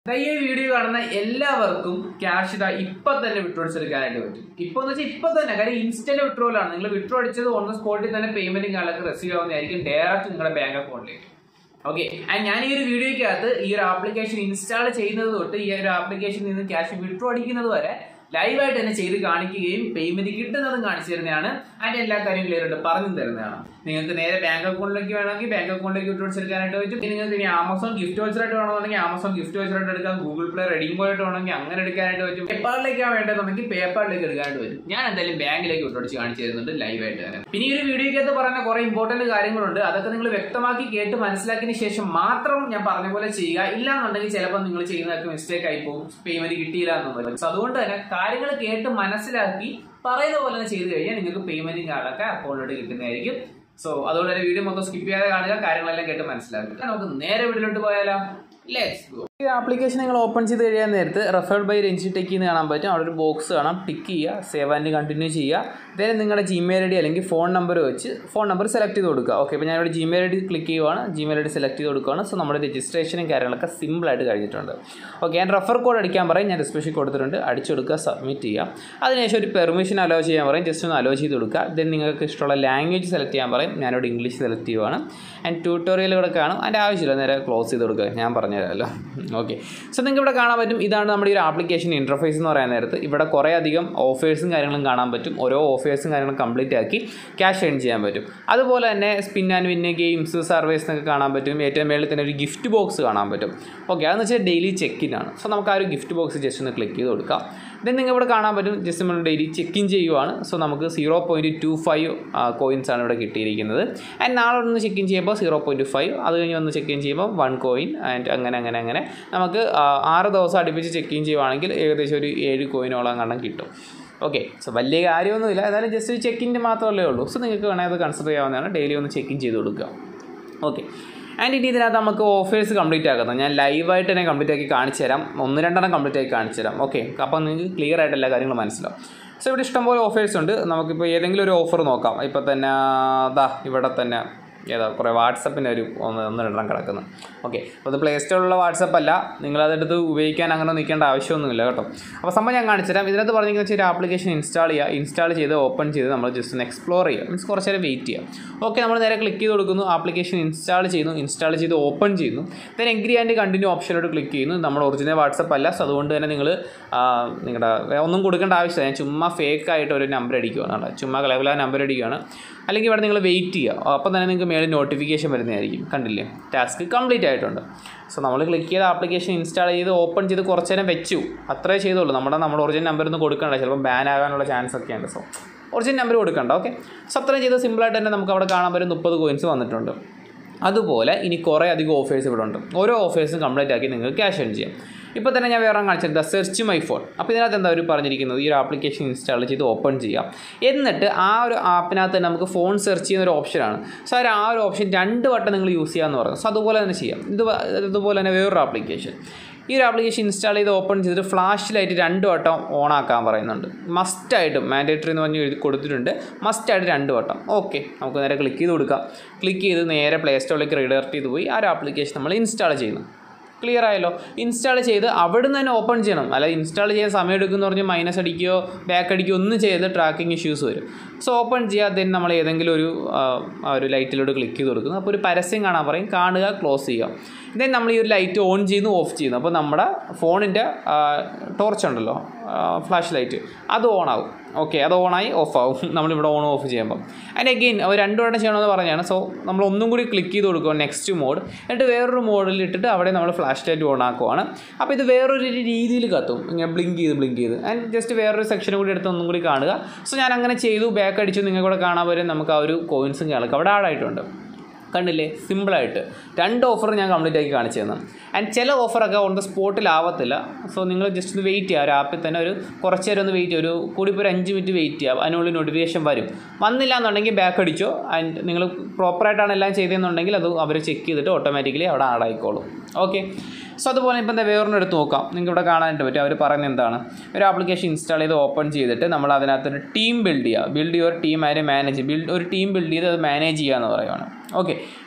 ദാ ഈ ഒരു വീഡിയോ കാണുന്ന എല്ലാവർക്കും ക്യാഷ് ഇതാ ഇപ്പൊ തന്നെ വിട്ടുപിടിച്ചെടുക്കാനായിട്ട് പറ്റും ഇപ്പൊ എന്ന് വെച്ചാൽ ഇപ്പൊ തന്നെ കാര്യം ഇൻസ്റ്റന്റ് വിട്രോലാണ് നിങ്ങൾ വിട്രോ അടിച്ചത് ഓൺ ദ സ്പോട്ടിൽ തന്നെ പേയ്മെന്റും കാര്യങ്ങളൊക്കെ റിസീവ് ആവുന്നതായിരിക്കും ഡയറക്റ്റ് നിങ്ങളുടെ ബാങ്ക് അക്കൗണ്ടിലേക്ക് ഓക്കെ ആൻഡ് ഞാൻ ഈ ഒരു വീഡിയോയ്ക്കകത്ത് ഈ ഒരു ആപ്ലിക്കേഷൻ ഇൻസ്റ്റാൾ ചെയ്യുന്നത് തൊട്ട് ഈ ഒരു ആപ്ലിക്കേഷനിൽ നിന്ന് ക്യാഷ് വിട്രോ അടിക്കുന്നത് വരെ ലൈവായിട്ട് തന്നെ ചെയ്ത് കാണിക്കുകയും പേയ്മെന്റ് കിട്ടുന്നതും കാണിച്ചു തരുന്നതാണ് അതിന്റെ എല്ലാ കാര്യം ക്ലിയർ ആയിട്ട് പറഞ്ഞു തരുന്നതാണ് നിങ്ങൾക്ക് നേരെ ബാങ്ക് അക്കൗണ്ടിലേക്ക് വേണമെങ്കിൽ ബാങ്ക് അക്കൗണ്ടിലേക്ക് വിട്ടുപിടിച്ചെടുക്കാനായിട്ട് പറ്റും ഇനി നിങ്ങൾക്ക് ഇനി ആമസോൺ ഗിഫ്റ്റ് വൗച്ചറായിട്ട് വേണമെന്നുണ്ടെങ്കിൽ ആമസോൺ ഗിഫ്റ്റ് വൗച്ചറായിട്ട് എടുക്കാം ഗൂഗിൾ പ്ലേ റെഡിങ് പോയിട്ട് വേണമെങ്കിൽ അങ്ങനെ എടുക്കാനായിട്ട് പറ്റും പേപ്പാളിലേക്കാണ് വേണ്ടതെന്നുണ്ടെങ്കിൽ പേപ്പാളിലേക്ക് എടുക്കാനായിട്ട് പറ്റും ഞാൻ എന്തായാലും ബാങ്കിലേക്ക് വിട്ടുപിടിച്ച് കാണിച്ചു തരുന്നുണ്ട് ലൈവായിട്ട് തന്നെ പിന്നെ ഈ ഒരു വീഡിയോയ്ക്കകത്ത് പറയുന്ന കുറെ ഇമ്പോർട്ടന്റ് കാര്യങ്ങളുണ്ട് അതൊക്കെ നിങ്ങൾ വ്യക്തമാക്കി കേട്ട് മനസ്സിലാക്കിയതിന് ശേഷം മാത്രം ഞാൻ പറഞ്ഞ പോലെ ചെയ്യുക ഇല്ലാന്നുണ്ടെങ്കിൽ ചിലപ്പോൾ നിങ്ങൾ ചെയ്യുന്നതൊക്കെ മിസ്റ്റേക്ക് ആയി പോകും പേയ്മെന്റ് കിട്ടിയില്ല എന്നുള്ളത് സോ അതുകൊണ്ട് തന്നെ കാര്യങ്ങൾ കേട്ട് മനസ്സിലാക്കി പറയുന്ന പോലെ തന്നെ ചെയ്ത് കഴിഞ്ഞാൽ നിങ്ങൾക്ക് പേയ്മെന്റും കാര്യങ്ങളൊക്കെ അക്കൗണ്ടിലോട്ട് കിട്ടുന്നതായിരിക്കും സോ അതുകൊണ്ട് തന്നെ വീഡിയോ മൊത്തം സ്കിപ്പ് ചെയ്യാതെ കാണുക കാര്യങ്ങളെല്ലാം കേട്ട് മനസ്സിലാക്കുക നമുക്ക് നേരെ വീട്ടിലോട്ട് പോയാലോ ലെറ്റ്സ് ഗോ ഈ ആപ്ലിക്കേഷൻ നിങ്ങൾ ഓപ്പൺ ചെയ്ത് കഴിയാൻ നേരത്ത് റെഫേർഡ് ബൈ രഞ്ജി ടെക്കി എന്ന് കാണാൻ പറ്റും അവിടെ ഒരു ബോക്സ് കാണാം ടിക്ക് ചെയ്യുക സേവ് ആൻഡ് കണ്ടിന്യൂ ചെയ്യുക ദെൻ നിങ്ങളുടെ ജിമെയിൽ ഐ ഡി അല്ലെങ്കിൽ ഫോൺ നമ്പർ വെച്ച് ഫോൺ നമ്പർ സെലക്ട് ചെയ്ത് കൊടുക്കുക ഓക്കെ ഇപ്പോൾ ഞാനിവിടെ ജിമെയിൽ ഐ ഡി ക്ലിക്ക് ചെയ്യുവാണ് ജിമെയിൽ ഐ ഡി സെലക്ട് ചെയ്ത് കൊടുക്കുകയാണ് സോ നമ്മുടെ രജിസ്ട്രേഷനും കാര്യങ്ങളൊക്കെ സിമ്പിളായിട്ട് കഴിഞ്ഞിട്ടുണ്ട് ഓക്കെ ഞാൻ റെഫർ കോഡ് അടിക്കാൻ പറയും ഞാൻ ഡിസ്ക്രിപ്ഷൻ കൊടുത്തിട്ടുണ്ട് അടിച്ചു കൊടുക്കുക സബ്മിറ്റ് ചെയ്യുക അതിനുശേഷം ഒരു പെർമിഷൻ അലോ ചെയ്യാൻ പറയും ജസ്റ്റ് ഒന്ന് അലോ ചെയ്ത് കൊടുക്കുക ദെൻ നിങ്ങൾക്ക് ഇഷ്ടമുള്ള ലാംഗ്വേജ് സെലക്ട് ചെയ്യാൻ പറയും ഞാനിവിടെ ഇംഗ്ലീഷ് സെലക്ട് ചെയ്യുവാണ് ആൻഡ് ട്യൂട്ടോറിയലുകൾ കാണും അതിൻ്റെ ആവശ്യമില്ല നേരെ ക്ലോസ് ചെയ്ത് കൊടുക്കുക ഞാൻ പറഞ്ഞുതരാമല്ലോ ഓക്കെ സോ നിങ്ങൾക്ക് ഇവിടെ കാണാൻ പറ്റും ഇതാണ് നമ്മുടെ ഈ ഒരു ആപ്ലിക്കേഷൻ ഇൻ്റർഫേസ് എന്ന് പറയാൻ നേരത്ത് ഇവിടെ കുറേ അധികം ഓഫേഴ്സും കാര്യങ്ങളും കാണാൻ പറ്റും ഓരോ ഓഫേഴ്സും കാര്യങ്ങളും കംപ്ലീറ്റ് ആക്കി ക്യാഷ് ഏൺ ചെയ്യാൻ പറ്റും അതുപോലെ തന്നെ spin and win games service എന്നൊക്കെ കാണാൻ പറ്റും ഏറ്റവും മേളിൽ തന്നെ ഒരു ഗിഫ്റ്റ് ബോക്സ് കാണാൻ പറ്റും ഓക്കെ അതെന്ന് വെച്ചാൽ ഡെയിലി ചെക്ക് ഇൻ ആണ് സോ നമുക്ക് ആ ഒരു ഗിഫ്റ്റ് ബോക്സ് ജസ്റ്റ് ഒന്ന് ക്ലിക്ക് ചെയ്ത് കൊടുക്കാം ദെൻ നിങ്ങൾ ഇവിടെ കാണാൻ പറ്റും ജസ്റ്റ് നമ്മൾ ഡെയിലി ചെക്ക് ഇൻ ചെയ്യുവാണ് സോ നമുക്ക് zero point two five coins ആണ് ഇവിടെ കിട്ടിയിരിക്കുന്നത് ആൻഡ് നാളെ ഒന്ന് ചെക്ക് ഇൻ ചെയ്യുമ്പോൾ സീറോ പോയിൻറ്റ് ഫൈവ് അത് കഴിഞ്ഞ് ഒന്ന് ചെക്ക് ഇൻ ചെയ്യുമ്പോൾ വൺ കോയിൻ ആൻഡ് അങ്ങനെ അങ്ങനെ അങ്ങനെ നമുക്ക് ആ, ആറ് ദിവസം അടുപ്പിച്ച് ചെക്ക് ഇൻ ചെയ്യുവാണെങ്കിൽ ഏകദേശം ഒരു ഏഴ് കോയിനോളം കണ്ണം കിട്ടും ഓക്കെ സോ വലിയ കാര്യമൊന്നുമില്ല എന്നാലും ജസ്റ്റ് ഒരു ചെക്കിൻ്റെ മാത്രമല്ലേ ഉള്ളൂ സോ നിങ്ങൾക്ക് വേണമെങ്കിൽ അത് കൺസിഡർ ചെയ്യാവുന്നതാണ് ഡെയിലി ഒന്ന് ചെക്ക് ഇൻ ചെയ്ത് കൊടുക്കുക ഓക്കെ ആൻഡ് ഇനി ഇതിനകത്ത് നമുക്ക് ഓഫേഴ്സ് കംപ്ലീറ്റ് ആക്കുന്നത് ഞാൻ ലൈവായിട്ട് തന്നെ കംപ്ലീറ്റ് ആക്കി കാണിച്ചു തരാം ഒന്ന് രണ്ടെണ്ണം കംപ്ലീറ്റ് ആക്കി കാണിച്ചു തരാം ഓക്കെ അപ്പോൾ നിങ്ങൾക്ക് ക്ലിയർ ആയിട്ട് എല്ലാ കാര്യങ്ങളും മനസ്സിലാവും സോ ഇവിടെ ഇഷ്ടംപോലെ ഓഫേഴ്സ് ഉണ്ട് നമുക്കിപ്പോൾ ഏതെങ്കിലും ഒരു ഓഫർ നോക്കാം ഇപ്പോൾ തന്നെ ദാ ഇവിടെ തന്നെ ഏതാ കുറേ വാട്സപ്പിൻ്റെ ഒരു ഒന്ന് ഒന്ന് രണ്ടെണ്ണം കിടക്കുന്നു ഓക്കെ അപ്പോൾ അത് പ്ലേ സ്റ്റോറിലുള്ള വാട്സപ്പ് അല്ല നിങ്ങളതെടുത്ത് ഉപയോഗിക്കാൻ അങ്ങനെ നിൽക്കേണ്ട ആവശ്യമൊന്നുമില്ല കേട്ടോ അപ്പോൾ സംഭവം ഞാൻ കാണിച്ചു തരാം ഇതിനകത്ത് പറഞ്ഞിരിക്കുന്ന വെച്ചാൽ ഒരു ആപ്ലിക്കേഷൻ ഇൻസ്റ്റാൾ ചെയ്യുക ഇൻസ്റ്റാൾ ചെയ്ത് ഓപ്പൺ ചെയ്ത് നമ്മൾ ജസ്റ്റ് ഒന്ന് എക്സ്പ്ലോർ ചെയ്യുക മീൻസ് കുറച്ച് നേരം വെയിറ്റ് ചെയ്യുക ഓക്കെ നമ്മൾ നേരെ ക്ലിക്ക് ചെയ്ത് കൊടുക്കുന്നു ആപ്ലിക്കേഷൻ ഇൻസ്റ്റാൾ ചെയ്യുന്നു ഇൻസ്റ്റാൾ ചെയ്ത് ഓപ്പൺ ചെയ്യുന്നു ദെൻ എഗ്രി ആൻഡ് കണ്ടിന്യൂ ഓപ്ഷനോട് ക്ലിക്ക് ചെയ്യുന്നു നമ്മുടെ ഒറിജിനൽ വാട്സപ്പ് അല്ല സോ അതുകൊണ്ട് തന്നെ നിങ്ങൾ നിങ്ങളുടെ ഒന്നും കൊടുക്കേണ്ട ആവശ്യമില്ല ഞാൻ ചുമ്മാ ഫേക്ക് ആയിട്ട് ഒരു നമ്പർ അടിക്കുകയാണ് കേട്ടോ ചുമ്മാ കളവില നമ്പർ അടിക്കുകയാണ് അല്ലെങ്കിൽ ഇവിടെ നിങ്ങൾ വെയിറ്റ് ചെയ്യുക അപ്പോൾ തന്നെ നിങ്ങൾക്ക് മേളിൽ നോട്ടിഫിക്കേഷൻ വരുന്നതായിരിക്കും കണ്ടില്ലേ ടാസ്ക് കംപ്ലീറ്റ് ആയിട്ടുണ്ട് സോ നമ്മൾ ക്ലിക്ക് ചെയ്ത് ആപ്ലിക്കേഷൻ ഇൻസ്റ്റാൾ ചെയ്ത് ഓപ്പൺ ചെയ്ത് കുറച്ച് നേരം വെച്ചു അത്രേ ചെയ്തുള്ളൂ നമ്മുടെ നമ്മുടെ ഒറിജിനൽ നമ്പർ ഒന്നും കൊടുക്കണ്ട ചിലപ്പോൾ ബാൻ ആകാനുള്ള ചാൻസ് ഒക്കെ ഉണ്ട് സോ ഒറിജിനൽ നമ്പർ കൊടുക്കണ്ട ഓക്കെ സോ അത്രയും ചെയ്ത് സിമ്പിളായിട്ട് തന്നെ നമുക്ക് അവിടെ കാണാൻ പറ്റും മുപ്പത് കോയിൻസ് വന്നിട്ടുണ്ട് അതുപോലെ ഇനി കുറേ അധികം ഓഫേഴ്സ് ഇവിടെ ഉണ്ട് ഓരോ ഓഫേഴ്സും കംപ്ലീറ്റ് ആക്കി നിങ്ങൾക്ക് ക്യാഷ് ഏൺ ചെയ്യാം ഇപ്പോൾ തന്നെ ഞാൻ വേറെ കാണിച്ചത് സെർച്ച് മൈ ഫോൺ അപ്പോൾ ഇതിനകത്ത് എന്താ അവർ പറഞ്ഞിരിക്കുന്നത് ഈ ഒരു ആപ്ലിക്കേഷൻ ഇൻസ്റ്റാൾ ചെയ്ത് ഓപ്പൺ ചെയ്യാം എന്നിട്ട് ആ ഒരു ആപ്പിനകത്ത് തന്നെ നമുക്ക് ഫോൺ സെർച്ച് ചെയ്യുന്ന ഒരു ഓപ്ഷനാണ് സോ ആ ഒരു- ആ ഒരു ഓപ്ഷൻ രണ്ട് വട്ടം നിങ്ങൾ യൂസ് ചെയ്യാമെന്ന് പറയുന്നത് സോ അതുപോലെ തന്നെ ചെയ്യാം ഇത് വ- ഇതുപോലെ തന്നെ വേറൊരു ആപ്ലിക്കേഷൻ ഈ ഒരു ആപ്ലിക്കേഷൻ ഇൻസ്റ്റാൾ ചെയ്ത് ഓപ്പൺ ചെയ്തിട്ട് ഫ്ലാഷ് ലൈറ്റ് രണ്ട് വട്ടം ഓൺ ആക്കാൻ പറയുന്നുണ്ട് മസ്റ്റായിട്ടും മാൻഡേറ്ററി എന്ന് പറഞ്ഞ് എഴുതി കൊടുത്തിട്ടുണ്ട് മസ്റ്റായിട്ട് രണ്ട് വട്ടം ഓക്കെ നമുക്ക് നേരെ ക്ലിക്ക് ചെയ്ത് കൊടുക്കാം ക്ലിക്ക് ചെയ്ത് നേരെ പ്ലേ സ്റ്റോറിലേക്ക് റിഡയറക്റ്റ് ചെയ്ത് പോയി ആ ഒരു ആപ്ലിക്കേഷൻ നമ്മൾ ഇൻസ്റ്റാൾ ചെയ്യുന്നു ക്ലിയർ ആയല്ലോ ഇൻസ്റ്റാൾ ചെയ്ത് അവിടുന്ന് തന്നെ ഓപ്പൺ ചെയ്യണം അല്ല ഇൻസ്റ്റാൾ ചെയ്യാൻ സമയം എടുക്കുമെന്ന് പറഞ്ഞ് മൈനസ് അടിക്കുകയോ ബാക്ക് അടിക്കുകയോ ഒന്നും ചെയ്ത് ട്രാക്കിംഗ് ഇഷ്യൂസ് വരും സോ ഓപ്പൺ ചെയ്യുക ദെൻ നമ്മൾ ഏതെങ്കിലും ഒരു ആ, ആ ഒരു ലൈറ്റിലോട്ട് ക്ലിക്ക് ചെയ്ത് കൊടുക്കുന്നു അപ്പോൾ ഒരു പരസ്യം കാണാൻ പറയും കാണുക ക്ലോസ് ചെയ്യുക ദെൻ നമ്മൾ ഈ ഒരു ലൈറ്റ് ഓൺ ചെയ്യുന്നു ഓഫ് ചെയ്യുന്നു അപ്പോൾ നമ്മുടെ ഫോണിൻ്റെ ടോർച്ച് ഉണ്ടല്ലോ ഫ്ലാഷ് ലൈറ്റ് അത് ഓൺ ആവും ഓക്കെ അത് ഓണായി ഓഫ് ആവും നമ്മളിവിടെ ഓൺ ഓഫ് ചെയ്യുമ്പോൾ ആൻഡ് അഗെയിൻ അവർ രണ്ടു വട്ടം ചെയ്യണമെന്ന് പറഞ്ഞാണ് സോ നമ്മൾ ഒന്നും കൂടി ക്ലിക്ക് ചെയ്ത് കൊടുക്കുക നെക്സ്റ്റ് മോഡ് എന്നിട്ട് വേറൊരു മോഡിൽ ഇട്ടിട്ട് അവിടെ നമ്മൾ ഫ്ലാഷ് ലൈറ്റ് ഓൺ ആക്കുവാണ് അപ്പോൾ ഇത് വേറൊരു രീതിയിൽ കത്തും ഇങ്ങനെ ബ്ലിങ്ക് ചെയ്ത് ബ്ലിങ്ക് ചെയ്ത് ആൻഡ് ജസ്റ്റ് വേറൊരു സെക്ഷൻ കൂടി എടുത്ത് ഒന്നും കൂടി കാണുക സോ ഞാൻ അങ്ങനെ ചെയ്തു ബാക്ക് അടിച്ചു നിങ്ങൾക്ക് കൂടെ കാണാൻ വരും നമുക്ക് ആ ഒരു കോയിൻസും കേൾക്കാം അവിടെ ആഡായിട്ടുണ്ട് കണ്ടില്ലേ സിമ്പിളായിട്ട് രണ്ട് ഓഫർ ഞാൻ കംപ്ലീറ്റ് ആക്കി കാണിച്ചു തന്നു ആൻഡ് ചില ഓഫറൊക്കെ ഓൺ ദ സ്പോട്ടിലാവത്തില്ല സോ നിങ്ങൾ ജസ്റ്റ് ഒന്ന് വെയിറ്റ് ചെയ്യുക ഒരു ആപ്പിൽ തന്നെ ഒരു കുറച്ച് നേരം ഒന്ന് വെയിറ്റ് ചെയ്യുക ഒരു കൂടിപ്പോൾ ഒരു അഞ്ച് മിനിറ്റ് വെയിറ്റ് ചെയ്യുക അതിനുള്ളിൽ നോട്ടിഫിക്കേഷൻ വരും വന്നില്ല എന്നുണ്ടെങ്കിൽ ബാക്ക് അടിച്ചോ ആൻഡ് നിങ്ങൾ പ്രോപ്പറായിട്ടാണ് എല്ലാം ചെയ്തതെന്നുണ്ടെങ്കിൽ അത് അവർ ചെക്ക് ചെയ്തിട്ട് ഓട്ടോമാറ്റിക്കലി അവിടെ ആഡ് ആയിക്കോളും ഓക്കെ സോ അതുപോലെ ഇപ്പം എന്താ വേറൊന്നും എടുത്ത് നോക്കാം നിങ്ങൾക്ക് ഇവിടെ കാണാനായിട്ട് പറ്റും അവർ പറയുന്നത് എന്താണ് ഒരു ആപ്ലിക്കേഷൻ ഇൻസ്റ്റാൾ ചെയ്ത് ഓപ്പൺ ചെയ്തിട്ട് നമ്മൾ അതിനകത്തൊരു ടീം ബിൽഡ് ചെയ്യുക ബിൽഡ് യുവർ ടീം അതിനെ മാനേജ് ബിൽഡ് ഒരു ടീം ബിൽഡ് ചെയ്ത് അത് മാനേജ് ചെയ്യുക എന്ന് പറയുവാണ് ഓക്കെ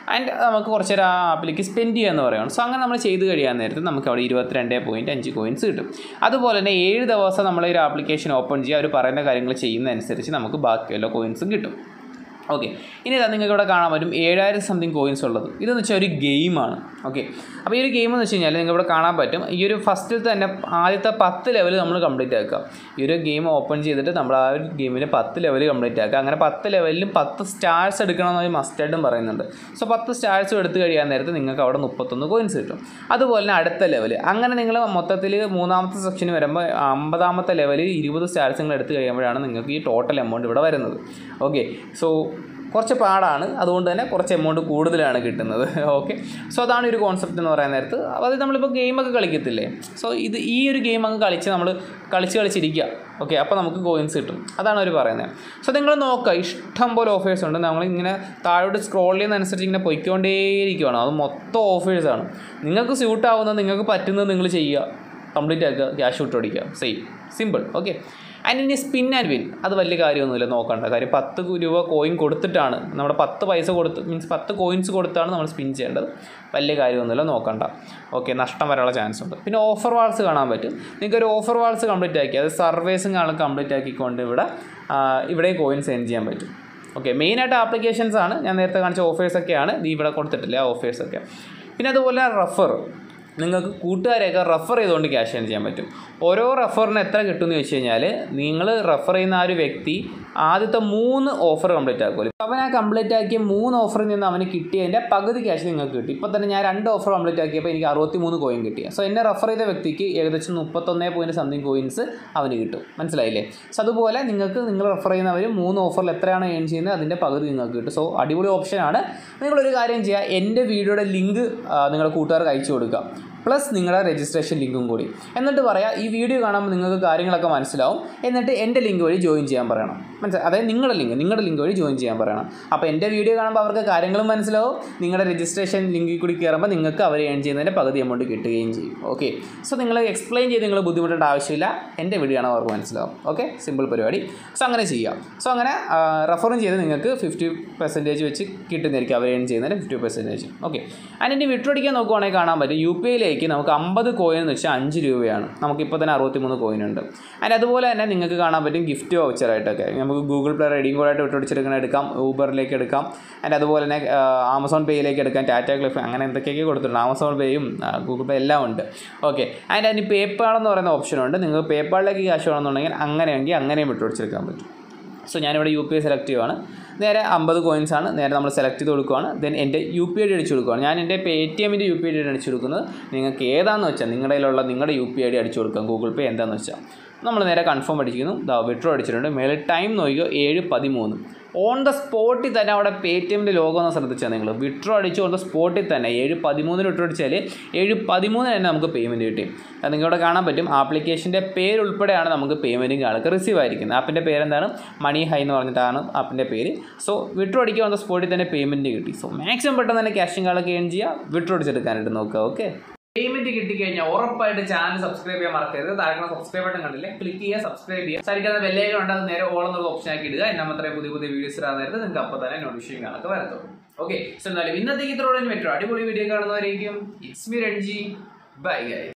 ആൻഡ് നമുക്ക് കുറച്ച് നേരം ആ ആപ്പിലേക്ക് സ്പെൻഡ് ചെയ്യാന്ന് പറയുകയാണ് സോ അങ്ങനെ നമ്മൾ ചെയ്ത് കഴിയാൻ നേരത്ത് നമുക്ക് അവിടെ ഇരുപത്തിരണ്ട് പോയിൻറ്റ് അഞ്ച് കോയിൻസ് കിട്ടും അതുപോലെ തന്നെ ഏഴ് ദിവസം നമ്മൾ ഈ ഒരു ആപ്ലിക്കേഷൻ ഓപ്പൺ ചെയ്യുക അവർ പറയുന്ന കാര്യങ്ങൾ ചെയ്യുന്നതനുസരിച്ച് നമുക്ക് ബാക്കിയുള്ള കോയിൻസും കിട്ടും ഓക്കെ ഇനി ഇതാ നിങ്ങൾക്ക് ഇവിടെ കാണാൻ പറ്റും ഏഴായിരം സംതിങ് കോയിൻസ് ഉള്ളത് ഇതെന്ന് വെച്ചാൽ ഒരു ഗെയിമാണ് ഓക്കെ അപ്പോൾ ഈ ഒരു ഗെയിം എന്ന് വെച്ച് കഴിഞ്ഞാൽ നിങ്ങൾക്ക് ഇവിടെ കാണാൻ പറ്റും ഈ ഒരു ഫസ്റ്റിൽ തന്നെ ആദ്യത്തെ പത്ത് ലെവൽ നമ്മൾ കംപ്ലീറ്റ് ആക്കുക ഈ ഒരു ഗെയിം ഓപ്പൺ ചെയ്തിട്ട് നമ്മൾ ആ ഒരു ഗെയിമിന് പത്ത് ലെവൽ കംപ്ലീറ്റ് ആക്കുക അങ്ങനെ പത്ത് ലെവലിലും പത്ത് സ്റ്റാർസ് എടുക്കണമെന്ന് ഒരു മസ്റ്റായിട്ടും പറയുന്നുണ്ട് സോ പത്ത് സ്റ്റാർസും എടുത്ത് കഴിയാൻ നേരത്ത് നിങ്ങൾക്ക് അവിടെ മുപ്പത്തൊന്ന് കോയിൻസ് കിട്ടും അതുപോലെ തന്നെ അടുത്ത ലെവൽ അങ്ങനെ നിങ്ങൾ മൊത്തത്തിൽ മൂന്നാമത്തെ സെക്ഷന് വരുമ്പോൾ അമ്പതാമത്തെ ലെവലിൽ ഇരുപത് സ്റ്റാർസ് നിങ്ങൾ എടുത്ത് കഴിയുമ്പോഴാണ് നിങ്ങൾക്ക് ഈ ടോട്ടൽ എമൗണ്ട് ഇവിടെ വരുന്നത് ഓക്കെ സോ കുറച്ച് പാടാണ് അതുകൊണ്ട് തന്നെ കുറച്ച് എമൗണ്ട് കൂടുതലാണ് കിട്ടുന്നത് ഓക്കെ സോ അതാണ് ഒരു കോൺസെപ്റ്റ് എന്ന് പറയാൻ നേരത്ത് അത് നമ്മളിപ്പോൾ ഗെയിമൊക്കെ കളിക്കത്തില്ലേ സോ ഇത് ഈ ഒരു ഗെയിം അങ്ങ് കളിച്ച് നമ്മൾ കളിച്ച് കളിച്ചിരിക്കുക ഓക്കെ അപ്പോൾ നമുക്ക് കോയിൻസ് കിട്ടും അതാണ് അവർ പറയുന്നത് സോ നിങ്ങൾ നോക്കുക ഇഷ്ടം പോലെ ഓഫേഴ്സ് ഉണ്ട് നമ്മളിങ്ങനെ താഴോട്ട് സ്ക്രോൾ ചെയ്യുന്നതനുസരിച്ച് ഇങ്ങനെ പൊയ്ക്കൊണ്ടേയിരിക്കുകയാണ് അത് മൊത്തം ഓഫേഴ്സാണ് നിങ്ങൾക്ക് സ്യൂട്ട് ആവുന്നത് നിങ്ങൾക്ക് പറ്റുന്നത് നിങ്ങൾ ചെയ്യുക കംപ്ലീറ്റ് ആക്കുക ക്യാഷ് വിട്ടോടിക്കുക സെയിം സിമ്പിൾ ഓക്കെ ആൻഡ് ഇനി സ്പിൻ ആൻഡ് വിൻ അത് വലിയ കാര്യമൊന്നുമില്ല നോക്കണ്ട കാര്യം പത്ത് രൂപ കോയിൻ കൊടുത്തിട്ടാണ് നമ്മുടെ പത്ത് പൈസ കൊടുത്ത് മീൻസ് പത്ത് കോയിൻസ് കൊടുത്താണ് നമ്മൾ സ്പിൻ ചെയ്യേണ്ടത് വലിയ കാര്യമൊന്നുമില്ല നോക്കണ്ട ഓക്കെ നഷ്ടം വരാനുള്ള ചാൻസ് ഉണ്ട് പിന്നെ ഓഫർ വാൾസ് കാണാൻ പറ്റും നിങ്ങൾക്ക് ഒരു ഓഫർ വാൾസ് കംപ്ലീറ്റ് ആക്കി അത് സർവേസും കാണാൻ കംപ്ലീറ്റ് ആക്കിക്കൊണ്ട് ഇവിടെ ആ, ഇവിടെയും കോയിൻ സെൻഡ് ചെയ്യാൻ പറ്റും ഓക്കെ മെയിനായിട്ട് ആപ്ലിക്കേഷൻസ് ആണ് ഞാൻ നേരത്തെ കാണിച്ച ഓഫേഴ്സൊക്കെയാണ് ഇത് ഇവിടെ കൊടുത്തിട്ടില്ല ആ ഓഫേഴ്സൊക്കെ പിന്നെ അതുപോലെ റഫർ നിങ്ങൾക്ക് കൂട്ടുകാരെയൊക്കെ റെഫർ ചെയ്തുകൊണ്ട് ക്യാഷ് ഏൺ ചെയ്യാൻ പറ്റും ഓരോ റെഫറിന് എത്ര കിട്ടുമെന്ന് ചോദിച്ചു കഴിഞ്ഞാൽ നിങ്ങൾ റെഫർ ചെയ്യുന്ന ആ ഒരു വ്യക്തി ആദ്യത്തെ മൂന്ന് ഓഫർ കംപ്ലീറ്റ് ആക്കുമല്ലോ അവൻ ആ കംപ്ലീറ്റ് ആക്കിയ മൂന്ന് ഓഫറിൽ നിന്ന് അവന് കിട്ടിയതിൻ്റെ പകുതി ക്യാഷ് നിങ്ങൾക്ക് കിട്ടി ഇപ്പോൾ തന്നെ ഞാൻ രണ്ട് ഓഫർ കംപ്ലീറ്റ് ആക്കിയപ്പോൾ എനിക്ക് അറുപത്തി മൂന്ന് കോയിൻ കിട്ടി സോ എന്നെ റെഫർ ചെയ്ത വ്യക്തിക്ക് ഏകദേശം മുപ്പത്തൊന്നേ പോയിൻറ്റ് സംതിങ് കോയിൻസ് അവന് കിട്ടും മനസ്സിലായില്ലേ സോ അതുപോലെ നിങ്ങൾക്ക് നിങ്ങൾ റെഫർ ചെയ്യുന്നവർ മൂന്ന് ഓഫറിൽ എത്രയാണ് ഏൺ ചെയ്യുന്നത് അതിൻ്റെ പകുതി നിങ്ങൾക്ക് കിട്ടും സോ അടിപൊളി ഓപ്ഷനാണ് നിങ്ങളൊരു കാര്യം ചെയ്യുക എൻ്റെ വീഡിയോയുടെ ലിങ്ക് നിങ്ങളുടെ കൂട്ടുകാർക്ക് അയച്ചു കൊടുക്കുക പ്ലസ് നിങ്ങളുടെ രജിസ്ട്രേഷൻ ലിങ്കും കൂടി എന്നിട്ട് പറയാം ഈ വീഡിയോ കാണുമ്പോൾ നിങ്ങൾക്ക് കാര്യങ്ങളൊക്കെ മനസ്സിലാവും എന്നിട്ട് എൻ്റെ ലിങ്ക് വഴി ജോയിൻ ചെയ്യാൻ പറയണം മനസ്സിലായി അതായത് നിങ്ങളുടെ ലിങ്ക് നിങ്ങളുടെ ലിങ്ക് വഴി ജോയിൻ ചെയ്യാൻ പറയണം അപ്പോൾ എൻ്റെ വീഡിയോ കാണുമ്പോൾ അവർക്ക് കാര്യങ്ങളും മനസ്സിലാവും നിങ്ങളുടെ രജിസ്ട്രേഷൻ ലിങ്കിൽ കൂടി കയറുമ്പോൾ നിങ്ങൾക്ക് അവർ ഏൺ ചെയ്യുന്നതിൻ്റെ പകുതി എമൗണ്ട് കിട്ടുകയും ചെയ്യും ഓക്കെ സോ നിങ്ങൾ എക്സ്പ്ലെയിൻ ചെയ്ത് നിങ്ങൾ ബുദ്ധിമുട്ടേണ്ട ആവശ്യമില്ല എൻ്റെ വീഡിയോ ആണ് അവർക്ക് മനസ്സിലാവും ഓക്കെ സിമ്പിൾ പരിപാടി സോ അങ്ങനെ ചെയ്യാം സോ അങ്ങനെ റെഫറും ചെയ്ത് നിങ്ങൾക്ക് ഫിഫ്റ്റി പെർസെൻറ്റേജ് വെച്ച് കിട്ടുന്നതായിരിക്കും അവർ ഏൺ ചെയ്യുന്നതിന് ഫിഫ്റ്റി പെർസെൻറ്റേജ് ഓക്കെ ആൻഡ് ഇനി വിട്ടൊടിക്കാൻ നോക്കുവാണെങ്കിൽ കാണാൻ പറ്റും യു പി ഐയിലേക്ക് നമുക്ക് അമ്പത് കോയിൻ എന്ന് വെച്ചാൽ അഞ്ച് രൂപയാണ് നമുക്കിപ്പോൾ തന്നെ അറുപത്തിമൂന്ന് കോയിൻ ഉണ്ട് ആൻഡ് അതുപോലെ തന്നെ നിങ്ങൾക്ക് കാണാൻ പറ്റും ഗിഫ്റ്റ് വൗച്ചറായിട്ടൊക്കെ നമുക്ക് ഗൂഗിൾ പ്ലേ റെഡിയും കൂടായിട്ട് വിട്ടൊടിച്ചെടുക്കണം എടുക്കാം ഊബറിലേക്ക് എടുക്കാം ആൻഡ് അതുപോലെ തന്നെ ആമസോൺ പേയിലേക്ക് എടുക്കാം ടാറ്റ ക്ലിഫ് അങ്ങനെ എന്തൊക്കെയൊക്കെ കൊടുത്തിട്ടുണ്ട് ആമസോൺ പേയും ഗൂഗിൾ പേ എല്ലാം ഉണ്ട് ഓക്കെ ആൻഡ് അതിന് പേപ്പാൾ എന്ന് പറയുന്ന ഓപ്ഷനുണ്ട് നിങ്ങൾക്ക് പേപ്പാളിലേക്ക് ക്യാഷ് വേണമെന്നുണ്ടെങ്കിൽ അങ്ങനെയെങ്കിൽ അങ്ങനെയും വിട്ടൊടിച്ചെടുക്കാൻ പറ്റും സോ ഞാനിവിടെ യു പി ഐ സെലക്ട് ചെയ്യുവാണ് നേരെ അമ്പത് കോയിൻസ് ആണ് നേരെ നമ്മൾ സെലക്ട് ചെയ്ത് കൊടുക്കുകയാണ് ദെൻ എൻ്റെ യു പി ഐ ഡി അടിച്ചു കൊടുക്കുകയാണ് ഞാൻ എൻ്റെ പേ ടി എമ്മിൻ്റെ യു പി ഐ ഡി അടിച്ചു കൊടുക്കുന്നത് നിങ്ങൾക്ക് ഏതാണെന്ന് വെച്ചാൽ നിങ്ങളുടെ കയ്യിലുള്ള നിങ്ങളുടെ യു പി ഐ ഡി അടിച്ചു കൊടുക്കാം ഗൂഗിൾ പേ എന്താണെന്ന് വെച്ചാൽ നമ്മൾ നേരെ കൺഫേം അടിക്കുന്നു ദാ വിഡ്രോ അടിച്ചിട്ടുണ്ട് മേളിൽ ടൈം നോക്കിയോ ഏഴ് പതിമൂന്ന് ഓൺ ദ സ്പോട്ടിൽ തന്നെ അവിടെ പേ ടി എമ്മിൻ്റെ ലോഗോ ഒന്ന് ശ്രദ്ധിച്ചാൽ നിങ്ങൾ വിഡ്രോ അടിച്ച് ഓൺ ദ സ്പോട്ടിൽ തന്നെ ഏഴ് പതിമൂന്നിന് വിഡ്രോ അടിച്ചാൽ ഏഴ് പതിമൂന്നിന് തന്നെ നമുക്ക് പേയ്മെൻറ്റ് കിട്ടും അത് നിങ്ങളിവിടെ കാണാൻ പറ്റും ആപ്ലിക്കേഷൻ്റെ പേരുൾപ്പെടെയാണ് നമുക്ക് പേയ്മെൻറ്റിങ് ആൾക്ക് റിസീവ് ആയിരിക്കുന്നത് ആപ്പിൻ്റെ പേരെന്താണ് മണി ഹൈ എന്ന് പറഞ്ഞിട്ടാണ് ആപ്പിൻ്റെ പേര് സോ വിഡ്രോ അടിക്കുക ഓൺ ദ സ്പോട്ടിൽ തന്നെ പേയ്മെൻറ്റ് കിട്ടി സോ മാക്സിമം പെട്ടെന്ന് തന്നെ ക്യാഷും കാർഡൊക്കെ ഏൺ ചെയ്യുക വിഡ്രോ അടിച്ചെടുക്കാനായിട്ട് നോക്കുക ഓക്കെ പേയ്മെന്റ് കിട്ടിക്കഴിഞ്ഞാൽ ഉറപ്പായിട്ട് ചാനൽ സബ്സ്ക്രൈബ് ചെയ്യാൻ മറക്കരുത് താഴെ സബ്സ്ക്രൈബ് ബട്ടൺ കണ്ടില്ലേ ക്ലിക്ക് ചെയ്യുക സബ്സ്ക്രൈബ് ചെയ്യുക സരിക്കുന്ന ബെല്ലേക്കും ഉണ്ട് അത് നേരെ ഓൾ എന്നുള്ള ഓപ്ഷൻ ആക്കി ഇടുക എന്നാൽ മാത്രമേ പുതിയ പുതിയ വീഡിയോസ് ഇടാൻ നേരത്തെ നിങ്ങൾക്ക് അപ്പോൾ തന്നെ നോട്ടിഫിക്കേഷൻ കാണൊക്കെ വരത്തുള്ളൂ ഓക്കെ സോ എന്നാലും ഇന്നത്തേക്ക് ഇത്രയോടെ പറ്റും അടിപൊളി വീഡിയോ കാണുന്നവരേക്കും it's me Ranji bye Guy